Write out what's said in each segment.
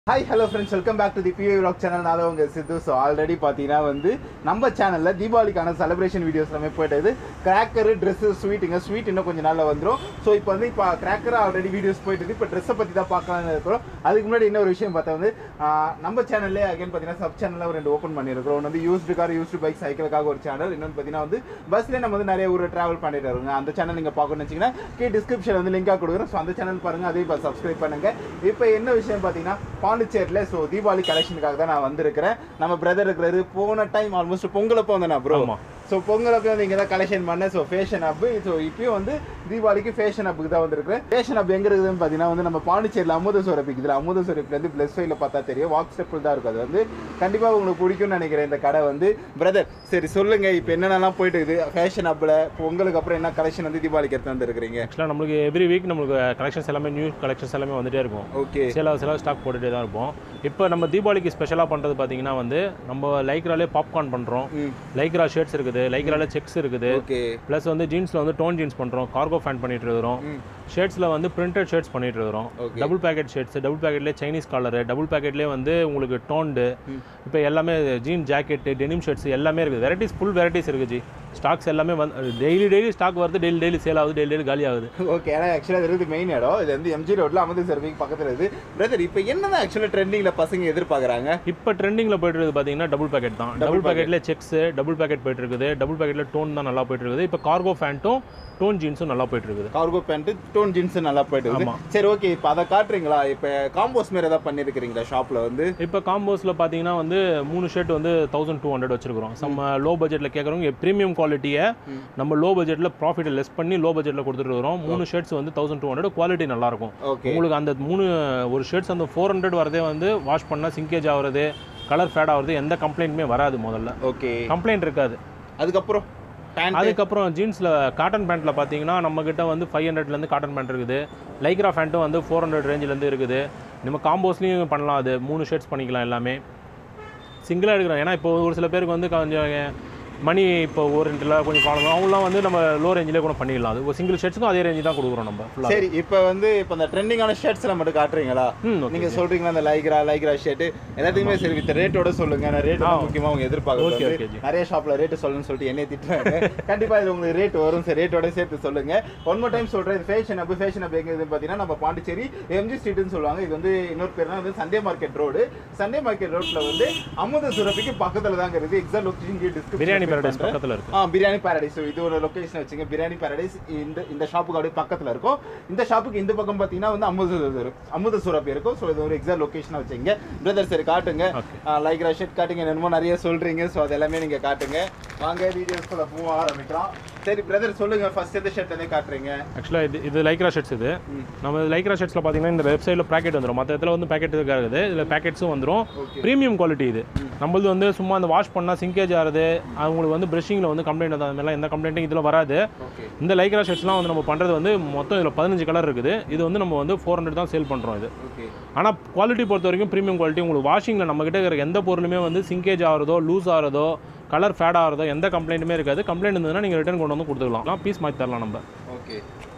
Hi hello friends welcome back to the பியூ vlog channel நான் தான் உங்க சித்து ஸோ ஆல்ரெடி பார்த்தீங்கன்னா வந்து நம்ம சேனலில் தீபாவளிக்கான செலிப்ரேஷன் வீடியோஸ் எல்லாமே போயிட்டது கிராக்கரு ட்ரெஸ்ஸு ஸ்வீட்டுங்க ஸ்வீட் இன்னும் கொஞ்சம் நாளில் வந்துடும் ஸோ இப்போ வந்து இப்போ கிராக்கர் ஆல்ரெடி வீடியோஸ் போயிட்டு இப்போ ட்ரெஸ்ஸை பற்றி தான் பார்க்கலாம்னு இருக்கிறோம் அதுக்கு முன்னாடி இன்னொரு விஷயம் பார்த்தா வந்து ஆஹ், நம்ம சேனல்லே அகைன் பார்த்தீங்கன்னா சப் சேனலில் ஒரு ரெண்டு ஓப்பன் பண்ணியிருக்கிறோம் ஒன்று வந்து யூஸ்டு கார் யூஸ்டு பைக் சைக்கிளுக்காக ஒரு சேனல் இன்னொன்று பார்த்தீங்கன்னா வந்து பஸ்லேயே நம்ம வந்து நிறைய ஊர் ட்ராவல் பண்ணிட்டு வருங்க அந்த சேனல் நீங்கள் பார்க்கணும்னு வச்சிங்கன்னா கீழே டிஸ்கிரிப்ஷன் வந்து லிங்காக கொடுக்குறோம் ஸோ அந்த சேனல் பாருங்கள் அதையும் இப்போ சப்ஸ்கிரைப் பண்ணுங்க இப்போ என்ன விஷயம் பார்த்தீங்கன்னா பாண்டிச்சேரியில் ஸோ தீபாவளி கலெக்ஷனுக்காக தான் நான் வந்திருக்கிறேன் நம்ம பிரதர் இருக்கிறாரு போன டைம் ஆல்மோஸ்ட் பொங்கலப்போ வந்தேன் ப்ரோ ஆமா. ஸோ பொங்கலப்போ வந்து இங்கே தான் கலெக்ஷன் பண்ணேன் ஸோ ஃபேஷன் அப் ஸோ இப்பயும் வந்து தீபாவளிக்கு ஃபேஷன் அப்புக்கு தான் வந்திருக்கிறேன் ஃபேஷன் அப் எங்கே இருக்குதுன்னு பார்த்தீங்கன்னா வந்து நம்ம பாண்டிச்சேரியில் அமுத சுரப்பி இதில் அமுத சுரப்பிலேருந்து ப்ளஸ் ஃபைவ்ல பார்த்தா தெரியும் வாக் ஸ்டெப்பில் தான் இருக்கும் அது வந்து கண்டிப்பாக உங்களுக்கு பிடிக்கும்னு நினைக்கிறேன் இந்த கடை வந்து பிரதர் சரி சொல்லுங்க இப்போ என்னென்னலாம் போயிட்டு இருக்குது ஃபேஷன் அப்பில் பொங்கலுக்கு அப்புறம் என்ன கலெக்ஷன் வந்து தீபாவளிக்கு எடுத்து வந்துருக்கிறீங்க ஆக்சுவலாக நம்மளுக்கு எவ்ரி வீக் நம்மளுக்கு கலெக்ஷன்ஸ் எல்லாமே நியூ கலெக்ஷன்ஸ் எல்லாமே வந்துட்டே இருக்கும் ஓகே சில சில ஸ்டாக் போட்டுகிட்டே தான் இருப்போம் இப்போ நம்ம தீபாவளிக்கு ஸ்பெஷலாக பண்ணுறது பார்த்தீங்கன்னா வந்து நம்ம லைக்ராலே பாப்கார்ன் பண்ணுறோம் ம் லைக்ரா ஷர்ட்ஸ் இருக்குது லைக்ரால செக்ஸ் இருக்குது ஓகே ப்ளஸ் வந்து ஜீன்ஸில் வந்து டோன் ஜீன்ஸ் பண்ணுறோம் கார்கோ ஃபேன் பண்ணிட்டு இருக்கிறோம் ம் ஷர்ட்ஸில் வந்து பிரிண்டட் ஷர்ட்ஸ் பண்ணிட்டு இருக்கிறோம் Okay. Double pocket shirts double பேக்கெட்லேயே சைனீஸ் காலரு டபுள் பேக்கெட்லேயே வந்து உங்களுக்கு டோன்டு ம். இப்போ எல்லாமே ஜீன் ஜாக்கெட்டு டெனிம் ஷர்ட்ஸ் எல்லாமே இருக்குது வெரைட்டிஸ் ஃபுல் வெரைட்டிஸ் இருக்குது ஜி ஸ்டாக்ஸ் எல்லாமே வந்து டெய்லி டெய்லி ஸ்டாக் வருது டெய்லி டெய்லி சேல் ஆகுது டெய்லி டெய்லி காலி ஆகுது ஓகே ஏன்னா ஆக்சுவலாக இது இருக்குது மெயின் இடம் இது வந்து எம்ஜி ரோட்டில் அமது சர்விங் பக்கத்தில் இருக்குது பிரதர் இப்போ என்னதான் ஆக்சுவலாக ட்ரெண்டிங்கில் பசங்க எதிர்பார்க்குறாங்க இப்போ ட்ரெண்டிங்கில் போயிட்டு இருக்குது பார்த்தீங்கன்னா டபுள் பேக்கெட் தான் டபுள் பேக்கெட்ல செக்ஸ் டபுள் பேக்கெட் போயிட்டு இருக்குது டபுள் பேக்கெட்ல டோன் தான் நல்லா போயிட்டு இருக்குது இப்போ கார்கோ ஃபேண்ட்டும் டோன் ஜீன்ஸும் நல்லா போயிட்டு இருக்குது கார்கோ பேண்ட்டு டோன் ஜீன்ஸ் நல்லா போயிட்டு இருக்குது ஆமா. சரி ஓகே இப்போ அதை காட்டுறீங்களா இப்போ காம்போஸ் மாரி ஏதாவது பண்ணியிருக்கிறீங்களா ஷாப்பில் வந்து இப்போ காம்போஸில் பார்த்தீங்கன்னா வந்து மூணு ஷர்ட் வந்து தௌசண்ட் டூ ஹண்ட்ரட் வச்சிருக்கிறோம் நம்ம லோ பட்ஜெட்டில் கேட்குறவங்க ப்ரீமியம் குவாலிட்டியை ம். நம்ம லோ பட்ஜெட்டில் ப்ராஃபிட்டை லெஸ் பண்ணி லோ பட்ஜெட்டில் கொடுத்துட்டு இருக்கிறோம் மூணு ஷர்ட்ஸ் வந்து தௌசண்ட் டூ ஹண்ட்ரட் குவாலிட்டி நல்லாயிருக்கும் ஓகே உங்களுக்கு அந்த மூணு ஒரு ஷர்ட்ஸ் அந்த ஃபோர் ஹண்ட்ரட் வரதே வந்து வாஷ் பண்ணால் சிங்கேஜ் ஆகுறது கலர் ஃபேட் ஆகுறது எந்த கம்ப்ளைண்ட்டுமே வராது முதல்ல ஓகே கம்ப்ளைண்ட் இருக்காது அதுக்கப்புறம் பேண்ட் அதுக்கப்புறம் ஜீன்ஸில் காட்டன் பேண்ட்டில் பார்த்தீங்கன்னா நம்மக்கிட்ட வந்து ஃபைவ் ஹண்ட்ரட்லேருந்து காட்டன் பேண்ட் இருக்குது லைக்ரா பேண்ட்டும் வந்து ஃபோர் ஹண்ட்ரட் ரேஞ்சிலேருந்து இருக்குது நம்ம காம்போஸ்லேயும் பண்ணலாம் அது மூணு ஷர்ட்ஸ் பண்ணிக்கலாம் எல்லாமே சிங்கிளாக எடுக்கிறோம் ஏன்னா இப்போ ஒரு சில பேருக்கு வந்து கொஞ்சம் மணி இப்போ ஒரு ரெண்டுல கொஞ்சம் ப்ராப்ளம் அவங்களாம் வந்து நம்ம லோ ரேஞ்சிலே கூட பண்ணிடலாம் அது ஒரு சிங்கிள் ஷர்ட்ஸுக்கும் அதே ரேஞ்சு தான் கொடுக்குறோம் நம்ம ஃபுல்லாக சரி இப்போ வந்து இப்போ இந்த ட்ரெண்டிங்கான ஷர்ட்ஸ்லாம் மட்டும் காட்டுறீங்களா ம் ஓகே நீங்க சொல்றீங்களா அந்த லைக்ரா லைக்ரா ஷர்ட் எல்லாத்தையுமே சரி வித் ரேட்டோட சொல்லுங்க நான் ரேட் ஆ. முக்கியமா அவங்க எதிர்பார்க்கறது Okay, வந்து okay, ஜி. நிறைய ஷாப்ல ரேட் சொல்லணும்னு சொல்லிட்டு என்னைய திட்டுறாங்க கண்டிப்பா இது உங்களுக்கு ரேட் வரும் சரி ரேட்டோட சேர்த்து சொல்லுங்க ஒன் மோர் டைம் சொல்றேன் இது ஃபேஷன் அப் ஃபேஷன் அப் எங்க பாத்தீங்கன்னா நம்ம பாண்டிச்சேரி எம்ஜி ஸ்ட்ரீட்னு சொல்லுவாங்க இது வந்து இன்னொரு பேர் வந்து Sunday market road Sunday market ரோட்ல வந்து அமுத சுரப்பிக்கு பக்கத்துல தாங்க இருக்கு exact location description Biryani Paradise பக்கத்தில் இருக்குது ஆ பிரியாணி பாரடைஸ் இது ஒரு லொகேஷன் வச்சுங்க பிரியாணி பாரடைஸ் இந்த இந்த ஷாப்புக்கு அப்படியே பக்கத்துல இருக்கும் இந்த ஷாப்புக்கு இந்த பக்கம் பார்த்தீங்கன்னா வந்து அமுத இருக்கும் அமுத சுரப்பி இருக்கும் ஸோ இது ஒரு எக்ஸாக்ட் லொகேஷனாக வச்சுங்க பிரதர் சரி காட்டுங்க Okay. லைக் ஷர்ட் காட்டுங்க என்னமோ நிறைய சொல்றீங்க ஸோ அது எல்லாமே நீங்க காட்டுங்க வாங்க வீடியோஸ்குள்ள போக ஆரம்பிக்கலாம் சரி பிரதர் சொல்லுங்க ஃபர்ஸ்ட் எந்த ஷர்ட் வந்து காட்டுறீங்க ஆக்சுவலாக இது இது லைக்ரா ஷர்ட்ஸ் இது ம். நம்ம லைக்ரா ஷர்ட்ஸில் பார்த்தீங்கன்னா இந்த வெப்சைட்டில் பேக்கெட் வந்துடும் மற்ற இடத்துல வந்து பேக்கெட் இருக்காது இதில் பேக்கெட்ஸும் வந்துடும் ஓகே ப்ரீமியம் குவாலிட்டி இது நம்மளது வந்து சும்மா அந்த வாஷ் பண்ணால் சிங்கேஜ் ஆகுது அவங்களுக்கு வந்து ப்ரஷிங்கில் வந்து கம்ப்ளைண்ட் அது மாதிரிலாம் எந்த கம்ப்ளைண்ட்டும் இதில் வராது ஓகே இந்த லைக்ரா ஷர்ட்ஸ்லாம் வந்து நம்ம பண்ணுறது வந்து மொத்தம் இதில் பதினஞ்சு கலர் இருக்குது இது வந்து நம்ம வந்து ஃபோர் ஹண்ட்ரட் தான் சேல் பண்ணுறோம் இது ஓகே ஆனால் குவாலிட்டி பொறுத்த வரைக்கும் ப்ரீமியம் குவாலிட்டி உங்களுக்கு வாஷிங்கில் நம்மக்கிட்ட இருக்கிற எந்த பொருளுமே வந்து சிங்கேஜ் ஆகிறதோ லூஸ் ஆகிறதோ கலர் ஃபேட் ஆகிறதோ எந்த கம்ப்ளைண்ட்டுமே இருக்காது கம்ப்ளைண்ட் இருந்ததுன்னா நீங்கள் ரிட்டர்ன் கொண்டு வந்து கொடுத்துக்கலாம் பீஸ் மாற்றி தரலாம் நம்ம ஓகே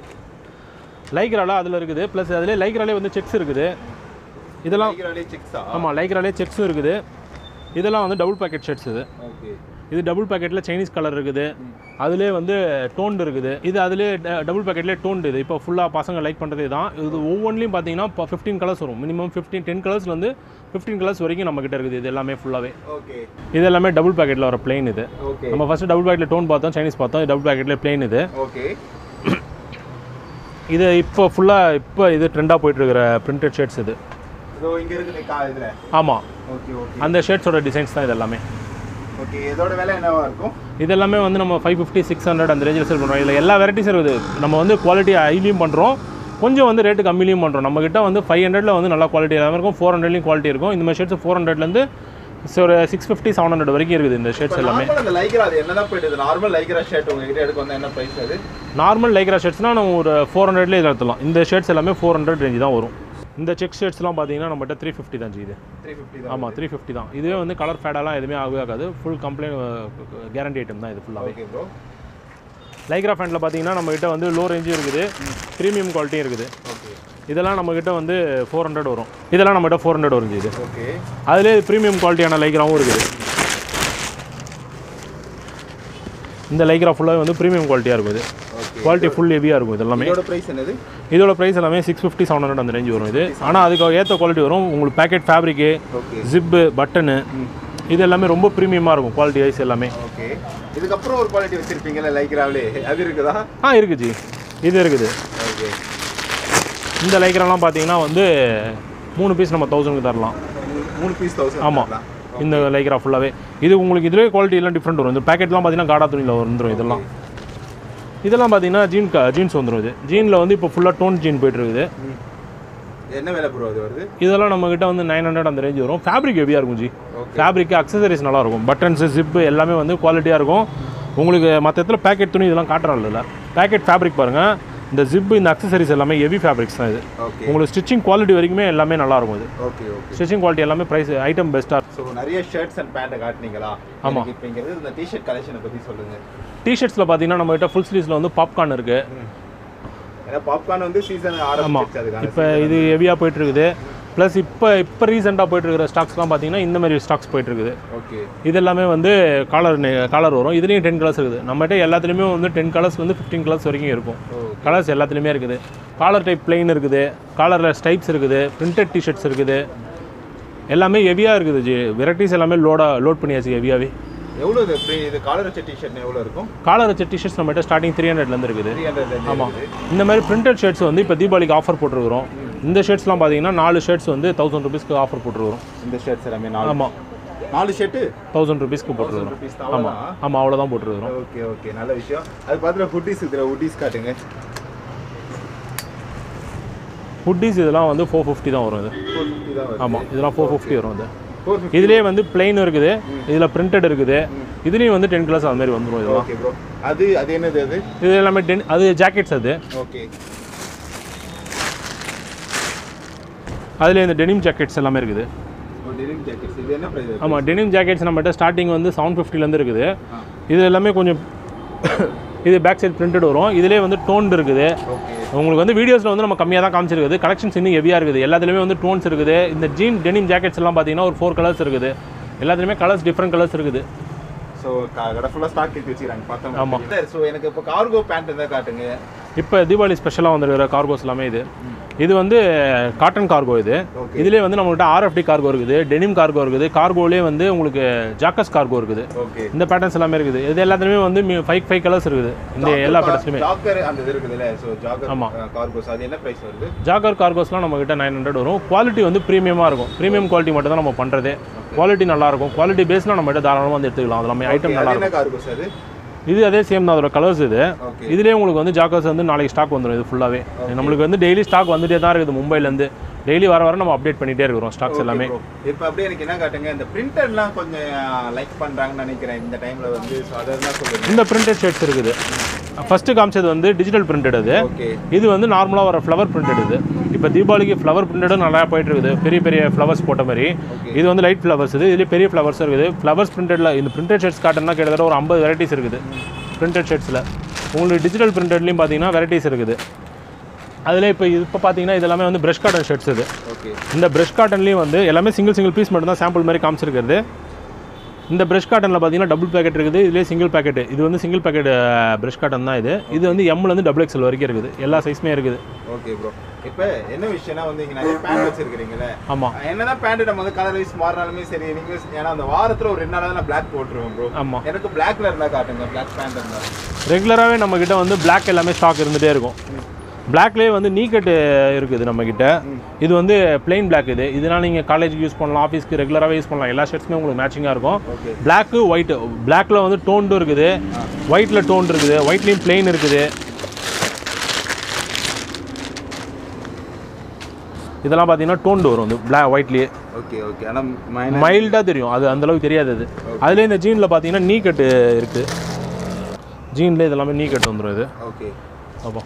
லைக்ரால அதில் இருக்குது ப்ளஸ் அதிலே லைக்ராலே வந்து செக்ஸ் இருக்குது இதெல்லாம் சிக்ஸா ஆமாம் லைக்ராலே செக்ஸும் இருக்குது இதெல்லாம் வந்து டபுள் பேக்கெட் ஷர்ட்ஸ் இது ஓகே இது டபுள் பேக்கெட்டில் சைனீஸ் கலர் இருக்குது அதிலே வந்து டோன்டு இருக்குது இது அதிலே டபுள் பேக்கெட்லேயே டோன்டு இது இப்போ ஃபுல்லாக பசங்க லைக் பண்ணுறதே தான் இது ஒவ்வொன்றிலையும் பார்த்தீங்கன்னா இப்போ ஃபிஃப்டீன் கலர்ஸ் வரும் மினிமம் ஃபிஃப்டீன் டென் கலர்ஸ்லேருந்து ஃபிஃப்டீன் கலர்ஸ் வரைக்கும் நம்மக்கிட்ட இருக்குது இது எல்லாமே ஃபுல்லாகவே ஓகே இது எல்லாமே டபுள் பேக்கெட்டில் வர பிளெயின் இது ஓகே நம்ம ஃபஸ்ட்டு டபுள் பேக்கெட்டில் டோன் பார்த்தோம் சைனீஸ் பார்த்தோம் டபுள் பேக்கெட்லேயே பிளெயின் இது ஓகே இது இப்போ ஃபுல்லாக இப்போ இது ட்ரெண்டாக போயிட்டுருக்கிற பிரிண்டட் ஷர்ட்ஸ் இது இதோ இங்க இருக்குது கா இதுல ஆமாம் ஓகே ஓகே அந்த ஷர்ட்ஸோட டிசைன்ஸ் தான் இது எல்லாமே ஓகே இதோட விலை என்னவா இருக்கும் இது எல்லாமே வந்து நம்ம ஃபைவ் ஃபிஃப்டி சிக்ஸ் ஹண்ட்ரட் அந்த ரேஞ்சில் சேல் பண்ணுறோம் இதில் எல்லா வெரைட்டிஸும் இருக்குது நம்ம வந்து குவாலிட்டி ஹைலையும் பண்ணுறோம் கொஞ்சம் வந்து ரேட்டு கம்மிலையும் பண்ணுறோம் நம்மக்கிட்ட வந்து ஃபைவ் ஹண்ட்ரட்ல வந்து நல்லா குவாலிட்டி எல்லாமே இருக்கும் ஃபோர் ஹண்ட்ரட்லையும் குவாலிட்டி இருக்கும் இந்த மாதிரி ஷர்ட்ஸ் ஃபோர் ஹண்ட்ரட்லேருந்து ஒரு சிக்ஸ் ஃபிஃப்டி செவன் ஹண்ட்ரட் வரைக்கும் இருக்குது இந்த ஷர்ட்ஸ் எல்லாமே நார்மல் அந்த லைக்ரா அது என்னதான் போயிட்டு நார்மல் லைக்ரா ஷர்ட் உங்ககிட்ட எடுக்க வந்தா என்ன பிரைஸ் அது நார்மல் லைக்ரா ஷர்ட்ஸ்னால் நம்ம ஒரு ஃபோர் ஹண்ட்ரட்லேயே இதில் எடுத்துலாம் இந்த ஷர்ட்ஸ் எல்லாமே ஃபோர் ஹண்ட்ரட் ரேஞ்சு தான் வரும் இந்த செக் ஷர்ட்ஸ்லாம் பார்த்தீங்கன்னா நம்மகிட்ட த்ரீ ஃபிஃப்டி தான் ஜி இது த்ரீ ஃபிஃப்டி ஆமாம் த்ரீ ஃபிஃப்டி தான் இதுவே வந்து கலர் ஃபேடெல்லாம் எதுவுமே ஆகவே ஆகாது ஃபுல் கம்ப்ளைண்ட் கேரண்டி ஐட்டம் தான் இது ஃபுல்லாகவே ஓகே ப்ரோ லைக்ரா ஃபேண்டில் பார்த்தீங்கன்னா நம்மகிட்ட வந்து லோ ரேஞ்சும் இருக்குது ப்ரீமியம் குவாலிட்டியும் இருக்குது ஓகே இதெல்லாம் நம்மக்கிட்ட வந்து ஃபோர் ஹண்ட்ரட் வரும் இதெல்லாம் நம்மகிட்ட ஃபோர் ஹண்ட்ரட் வரும் ஜி இது ஓகே அதிலே ப்ரீமியம் குவாலிட்டியான லைக்ராவும் இருக்குது இந்த லைக்ரா ஃபுல்லாக வந்து ப்ரீமியம் குவாலிட்டியாக இருக்கும் இது ஓகே குவாலிட்டி ஃபுல் ஹெவியாக இருக்கும் இது எல்லாமே இதோட பிரைஸ் என்னது இதோட ப்ரைஸ் எல்லாமே சிக்ஸ் ஃபிஃப்டி செவன் ஹண்ட்ரட் அந்த ரேஞ்ச் வரும் இது ஆனால் அதுக்கு ஏற்ற குவாலிட்டி வரும் உங்களுக்கு pocket fabric okay zip button இது எல்லாமே ரொம்ப ப்ரீமியமாக இருக்கும் குவாலிட்டி வைஸ் எல்லாமே ஓகே இதுக்கப்புறம் ஒரு குவாலிட்டி வச்சிருப்பீங்கல்ல லைக்ராவிலே அது இருக்குதா ஆ இருக்குது ஜி இது இருக்குது ஓகே இந்த லைக்ராலாம் பார்த்தீங்கன்னா வந்து மூணு பீஸ் நம்ம தௌசண்ட்க்கு தரலாம் மூணு பீஸ் தௌசண்ட் ஆமாம் இந்த லைக்ரா ஃபுல்லாகவே இது உங்களுக்கு இதிலே குவாலிட்டி எல்லாம் டிஃப்ரெண்ட் வரும் இந்த பேக்கெட்லாம் பார்த்தீங்கன்னா காடா துணியில் வந்துடும் இதெல்லாம் இதெல்லாம் பார்த்தீங்கன்னா ஜீன் ஜீன்ஸ் வந்துடும் இது ஜீனில் வந்து இப்போ ஃபுல்லாக டோன் ஜீன் போயிட்டு இருக்குது என்ன விலை ப்ரோ அது வருது இதெல்லாம் நம்மக்கிட்ட வந்து நைன் ஹண்ட்ரட் அந்த ரேஞ்ச் வரும் ஃபேப்ரிக் ஹெவியாக இருக்கும் ஜி ஓகே ஃபேப்ரிக் அக்சசரிஸ் நல்லா இருக்கும் பட்டன்ஸு ஜிப்பு எல்லாமே வந்து குவாலிட்டியாக இருக்கும் உங்களுக்கு மற்ற இடத்துல பேக்கெட் துணி இதெல்லாம் காட்டுறாள் இல்லை பேக்கெட் ஃபேப்ரிக் பாருங்கள் இந்த ஜிப்பு இந்த அக்சசரிஸ் எல்லாமே ஹெவி ஃபேப்ரிக்ஸ் தான் இது ஓகே உங்களுக்கு ஸ்டிச்சிங் குவாலிட்டி வரைக்குமே எல்லாமே நல்லா இருக்கும் இது ஓகே ஓகே ஸ்டிச்சிங் குவாலிட்டி எல்லாமே ப்ரைஸ் ஐட்டம் பெஸ்ட்டாக ஸோ நிறைய ஷர்ட்ஸ் அண்ட் பேண்ட் காட்டுனீங்களா ஆமா. எனக்கு இப்போ இங்கிறது இந்த டிஷர்ட் கலெக்ஷனை பற்றி சொல்லுங்க டிஷர்ட்ஸில் பார்த்தீங்கன்னா நம்மகிட்ட ஃபுல் ஸ்லீவ்ஸில் வந்து பாப்கார்ன் இருக்குது ஏன்னா பாப்கார்ன் வந்து சீசன் ஆரம்பிச்சிருச்சு அதுக்கான இப்போ இது ஹெவியாக போயிட்டு இருக்குது ப்ளஸ் இப்போ இப்போ ரீசெண்டாக போயிட்டு இருக்கிற ஸ்டாக்ஸ்லாம் பார்த்தீங்கன்னா இந்த மாதிரி ஸ்டாக்ஸ் போயிட்டு இருக்குது ஓகே இது எல்லாமே வந்து காலர் காலர் வரும் இதுலேயும் டென் கலர்ஸ் இருக்குது நம்மகிட்ட எல்லாத்துலேயுமே வந்து டென் கலர்ஸ் வந்து ஃபிஃப்டீன் கலர்ஸ் வரைக்கும் இருக்கும் கலர்ஸ் எல்லாத்துலேயுமே இருக்குது காலர் டைப் பிளெயின் இருக்குது காலரில் ஸ்டைப்ஸ் இருக்குது பிரிண்டட் டிஷர்ட்ஸ் இருக்குது எல்லாமே ஹெவியாக இருக்குது ஜி வெரைட்டிஸ் எல்லாமே லோடாக லோட் பண்ணியாச்சு ஹெவியாகவே எவ்வளோ இது free- இது காலர் வச்ச டிஷர்ட் எவ்வளோ இருக்கும் காலர் வச்ச டிஷர்ட்ஸ் நம்மகிட்ட ஸ்டார்டிங் த்ரீ ஹண்ட்ரட்லேருந்து இருக்குது த்ரீ ஹண்ட்ரட் ஆமாம் இந்த மாதிரி பிரிண்டட் ஷர்ட்ஸ் வந்து இப்போ தீபாவளிக்கு ஆஃபர் போட்டுருக்குறோம் இந்த ஷர்ட்ஸ்லாம் பார்த்தீங்கன்னா நாலு ஷர்ட்ஸ் வந்து தௌசண்ட் ருபீஸ்க்கு ஆஃபர் போட்டுருக்குறோம் இந்த ஷர்ட்ஸ் எல்லாமே நாலு ஆமாம் நாலு ஷர்ட்டு தௌசண்ட் ருபீஸ்க்கு போட்டுருக்குறோம் ருபீஸ் ஆமாம் தான் ஆமாம் அவ்வளோதான் போட்டுருக்குறோம் ஓகே ஓகே நல்ல விஷயம் அது பார்த்துட்டு ஹுட்டிஸ் இதில் ஹுட்டிஸ் காட்டுங்க ஹுட்டிஸ் இதெல்லாம் வந்து ஃபோர் ஃபிஃப்டி தான் வரும் இது ஃபோர் ஃபிஃப்டி தான் வருது ஆமாம் இதெல்லாம் ஃபோர் ஃபிஃப்டி வரும் இது ஃபோர் ஃபிஃப்டி இதுலேயே வந்து பிளெயின் இருக்குது இதில் பிரிண்டட் இருக்குது இதுலேயும் வந்து டென் கலர்ஸ் அது மாதிரி வந்துடும் இதெல்லாம் ஓகே ப்ரோ அது அது என்னது அது இது எல்லாமே டென் அது ஜாக்கெட்ஸ் அது ஓகே அதில் இந்த டெனிம் ஜாக்கெட்ஸ் எல்லாமே இருக்குது டெனிம் ஜாக்கெட்ஸ் இது என்ன ப்ரைஸ் ஆமாம் டெனிம் ஜாக்கெட்ஸ் நம்மகிட்ட ஸ்டார்டிங் வந்து செவன் ஃபிஃப்டிலேருந்து இருக்குது இது எல்லாமே கொஞ்சம் இது பேக் சைடு பிரிண்டட் வரும் இதிலே வந்து டோன்டு இருக்குது ஓகே உங்களுக்கு வந்து வீடியோஸில் வந்து நம்ம கம்மியாக தான் காமிச்சிருக்குது கலெக்ஷன்ஸ் இன்னும் ஹெவியாக இருக்குது எல்லாத்துலேயுமே வந்து டோன்ஸ் இருக்குது இந்த ஜீன் டெனிம் ஜாக்கெட்ஸ் எல்லாம் பார்த்தீங்கன்னா ஒரு ஃபோர் கலர்ஸ் இருக்குது எல்லாத்துலேயுமே கலர்ஸ் டிஃப்ரெண்ட் கலர்ஸ் இருக்குது ஸோ கடை ஃபுல்லாக ஸ்டாக் எடுத்து வச்சுக்கிறாங்க பார்த்தோம் ஆமா. சார் ஸோ எனக்கு இப்போ கார்கோ பேண்ட் இருந்தால் காட்டுங்க இப்போ தீபாவளி ஸ்பெஷலாக வந்துருக்கிற கார்கோஸ் எல்லாமே இது இது வந்து காட்டன் கார்கோ இது Okay. இதுலேயே வந்து நம்மள்ட்ட ஆர்எஃப்டி கார்கோ இருக்குது டெனிம் கார்கோ இருக்குது கார்கோலேயே வந்து உங்களுக்கு ஜாக்கஸ் கார்கோ இருக்குது ஓகே இந்த பேட்டர்ன்ஸ் எல்லாமே இருக்குது இது எல்லாத்துலேயுமே வந்து ஃபைவ் ஃபைவ் கலர்ஸ் இருக்குது இந்த எல்லா பேட்டர்ஸ்லையுமே ஜாக்கர் அந்த இது இருக்குதுல்ல ஸோ ஜாக்கர் ஆமா. கார்கோஸ் அது என்ன ப்ரைஸ் வருது ஜாகர் கார்கோஸ்லாம் நம்ம கிட்ட நைன் ஹண்ட்ரட் வரும் குவாலிட்டி வந்து ப்ரீமியமாக இருக்கும் ப்ரீமியம் குவாலிட்டி மட்டும் தான் நம்ம பண்ணுறதே குவாலிட்டி நல்லா இருக்கும் குவாலிட்டி பேஸ்லாம் நம்ம கிட்ட தாராளமாக வந்து எடுத்துக்கலாம் அது எல்லாமே ஐட்டம் Okay, நல்லா அது இருக்கும் என்ன கார்கோஸ் அது இது அதே சேம் தான் அதோட கலர்ஸ் இது ஓகே இதுலேயே உங்களுக்கு வந்து ஜாக்கர்ஸ் வந்து நாளைக்கு ஸ்டாக் வந்துடும் இது ஃபுல்லாகவே நம்மளுக்கு வந்து டெய்லி ஸ்டாக் வந்துட்டே தான் இருக்குது மும்பைலேருந்து டெய்லி வர வர நம்ம அப்டேட் பண்ணிகிட்டே இருக்கிறோம் ஸ்டாக்ஸ் எல்லாமே இப்போ அப்படியே எனக்கு என்ன காட்டுங்க இந்த பிரிண்டர்லாம் கொஞ்சம் லைக் பண்றாங்கன்னு நினைக்கிறேன் இந்த டைம்ல வந்து ஸோ அதெல்லாம் சொல்லுங்க இந்த பிரிண்டட் ஷர்ட்ஸ் இருக்குது ஃபஸ்ட்டு காமிச்சது வந்து டிஜிட்டல் பிரிண்டட் அது ஓகே இது வந்து நார்மலாக வர ஃப்ளவர் பிரிண்டட் இது இப்போ தீபாவளிக்கு ஃப்ளவர் பிரிண்டடும் நல்லா போயிட்டு இருக்குது பெரிய பெரிய ஃப்ளவர்ஸ் போட்ட மாதிரி Okay. இது வந்து லைட் ஃப்ளவர்ஸ் இது இதுலேயே பெரிய ஃப்ளவர்ஸ் இருக்குது ஃப்ளவர்ஸ் பிரிண்டடில் இந்த பிரிண்டட் ஷர்ட்ஸ் காட்டணும்னா கிட்டத்தட்ட ஒரு ஐம்பது வெரைட்டிஸ் இருக்குது பிரிண்டட் ஷர்ட்ஸில் உங்களுக்கு டிஜிட்டல் பிரிண்டட்லேயும் பார்த்தீங்கன்னா வெரைட்டிஸ் இருக்குது அதில் இப்போ இப்போ பார்த்தீங்கன்னா இது எல்லாமே வந்து ப்ரஷ் காட்டன் ஷர்ட்ஸ் இது ஓகே இந்த ப்ரஷ் காட்டன்லேயும் வந்து எல்லாமே சிங்கிள் சிங்கிள் பீஸ் மட்டும் தான் சாம்பிள் மாதிரி காமிச்சிருக்கிறது இந்த ப்ரஷ் காட்டனில் பார்த்தீங்கன்னா டபுள் பேக்கெட் இருக்குது இதுலேயே சிங்கிள் பேக்கெட் இது வந்து சிங்கிள் பேக்கெட் ப்ரஷ் காட்டன் தான் இது இது வந்து எம்லேருந்து டபுள் எக்ஸல் வரைக்கும் இருக்குது எல்லா சைஸுமே இருக்குது ஓகே ப்ரோ இப்போ என்ன விஷயம்னா வந்து இங்க நிறைய பேண்ட் வச்சிருக்கீங்களே ஆமாம் என்னதான் பேண்ட் நம்ம வந்து கலர் வைஸ் மாறினாலுமே சரி நீங்க ஏன்னா அந்த வாரத்துல ஒரு ரெண்டு நாளாக நான் பிளாக் போட்டுருவேன் ப்ரோ ஆமாம் எனக்கு பிளாக்ல இருந்தா காட்டுங்க பிளாக் பேண்ட் இருந்தா ரெகுலராகவே நம்மக்கிட்ட வந்து Black எல்லாமே ஸ்டாக் இருந்துகிட்டே இருக்கும் பிளாக்லேயே வந்து நீக்கட்டு இருக்குது நம்மக்கிட்ட இது வந்து plain Black இது இதனால் நீங்கள் காலேஜுக்கு யூஸ் பண்ணலாம் ஆஃபீஸ்க்கு ரெகுலராகவே யூஸ் பண்ணலாம் எல்லா ஷர்ட்ஸுமே உங்களுக்கு மேட்சிங்காக இருக்கும் ஓகே பிளாக்கு ஒயிட்டு பிளாக்ல வந்து டோன்டும் இருக்குது ஒயிட்டில் டோன் இருக்குது ஒயிட்லேயும் plain இருக்குது இதெல்லாம் பார்த்தீங்கன்னா டோன்டு வரும் வந்து பிளாக் ஒயிட்லேயே ஓகே ஓகே ஆனா மைனர் மைல்டாக தெரியும் அது அந்த அளவுக்கு தெரியாது அது அதுலேயே இந்த ஜீனில் பார்த்தீங்கன்னா நீ கட்டு இருக்குது ஜீனில் இது எல்லாமே நீ கட்டு வந்துடும் இது ஓகே அப்போ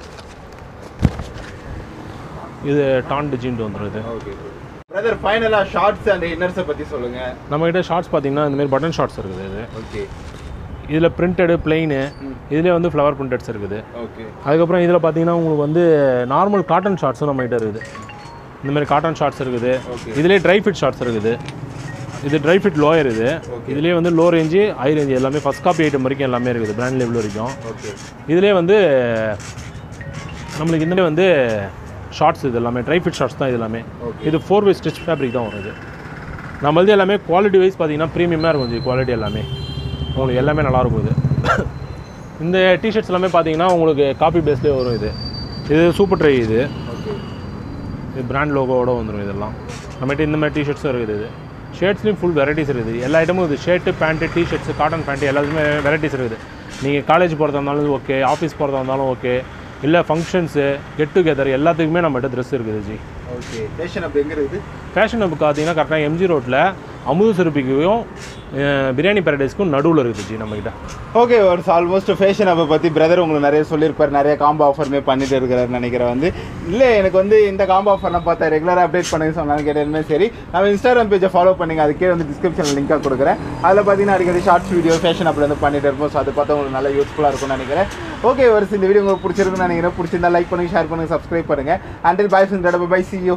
இது டாண்டு ஜீன்ட்டு வந்துடும் இது ஓகே பிரதர் ஃபைனலா ஷார்ட்ஸ் அண்ட் இன்னர்ஸை பத்தி சொல்லுங்க நம்மகிட்ட ஷார்ட்ஸ் பார்த்தீங்கன்னா இந்த மாதிரி பட்டன் ஷார்ட்ஸ் இருக்குது இது ஓகே இதில் பிரிண்டடு பிளெயினு இதுலேயே வந்து ஃப்ளவர் பிரிண்டட்ஸ் இருக்குது ஓகே அதுக்கப்புறம் இதில் பார்த்தீங்கன்னா உங்களுக்கு வந்து நார்மல் காட்டன் ஷார்ட்ஸும் நம்மகிட்ட இருக்குது இந்த மாதிரி காட்டன் ஷார்ட்ஸ் இருக்குது Okay. இதுலேயே ட்ரை ஃபிட் ஷார்ட்ஸ் இருக்குது இது ட்ரை ஃபிட் லோயர் இது இதுலேயே வந்து லோ ரேஞ்சு ஹை ரேஞ்சு எல்லாமே ஃபஸ்ட் காப்பி ஐட்டம் வரைக்கும் எல்லாமே இருக்குது பிராண்ட் லெவல் வரைக்கும் ஓகே இதுலேயே வந்து நம்மளுக்கு இந்த வந்து ஷார்ட்ஸ் இது எல்லாமே ட்ரை ஃபிட் ஷார்ட்ஸ் தான் இது எல்லாமே Okay. இது ஃபோர் வே ஸ்டிச் ஃபேப்ரிக் தான் வரும் இது நம்மளது எல்லாமே குவாலிட்டி வைஸ் பார்த்தீங்கன்னா ப்ரீமியமாக இருக்கும் ஜி குவாலிட்டி எல்லாமே உங்களுக்கு எல்லாமே நல்லா இருக்கும் இது இந்த டிஷர்ட்ஸ் எல்லாமே பார்த்தீங்கன்னா உங்களுக்கு காப்பி பேஸ்லேயே வரும் இது இது சூப்பர் ட்ரை இது ஓகே இது பிராண்ட் லோகோவோட வந்துடும் இதெல்லாம் நம்மகிட்ட இந்த மாதிரி டிஷர்ட்ஸும் இருக்குது இது ஷர்ட்ஸ்லேயும் ஃபுல் வெரைட்டிஸ் இருக்குது எல்லா ஐட்டமும் இருக்குது shirt pant T-shirts cotton pant எல்லாத்துக்குமே வெரைட்டிஸ் இருக்குது நீங்கள் காலேஜ் போகிறதா இருந்தாலும் ஓகே ஆஃபீஸ் போகிறதா இருந்தாலும் ஓகே இல்லை ஃபங்க்ஷன்ஸு கெட் டுகெதர் எல்லாத்துக்குமே நம்மகிட்ட ட்ரெஸ் இருக்குது ஜி ஓகே ஃபேஷன் அப்படி எங்கே இருக்குது ஃபேஷன் ஹப் பார்த்தீங்கன்னா கரெக்டாக எம்ஜி ரோட்டில் அமுது சிறுப்பிக்கும் பிரியாணி பேரடைஸ்க்கும் நடுவில் இருக்குது ஜி நம்மக்கிட்ட ஓகே ஒரு ஆல்மோஸ்ட் ஃபேஷன் அப்பை பற்றி பிரதர் உங்களுக்கு நிறைய சொல்லியிருப்பார் நிறைய காம்போ ஆஃபருமே பண்ணிட்டு இருக்கிறாரு நினைக்கிறேன் வந்து இல்லை எனக்கு வந்து இந்த காம்போ ஆஃபர்லாம் பார்த்தா ரெகுலராக அப்டேட் பண்ணி சொன்னாலும் கேட்டதுமே சரி நம்ம இன்ஸ்டாகிராம் பேஜை ஃபாலோ பண்ணுங்க அதுக்கே வந்து டிஸ்கிரிப்ஷனில் லிங்காக கொடுக்குறேன் அதில் பார்த்தீங்கன்னா அடிக்கடி ஷார்ட்ஸ் வீடியோ ஃபேஷன் அப்பில் வந்து பண்ணிட்டு இருப்போம் ஸோ அதை பார்த்தா உங்களுக்கு நல்லா யூஸ்ஃபுல்லாக இருக்கும்னு நினைக்கிறேன் ஓகே ஒரு இந்த வீடியோ உங்களுக்கு பிடிச்சிருக்குன்னு நினைக்கிறேன் பிடிச்சிருந்தா லைக் பண்ணுங்க ஷேர் பண்ணுங்க சப்ஸ்கிரைப் பண்ணுங்க அண்டில் பாய் ஃபின் பை சி யூ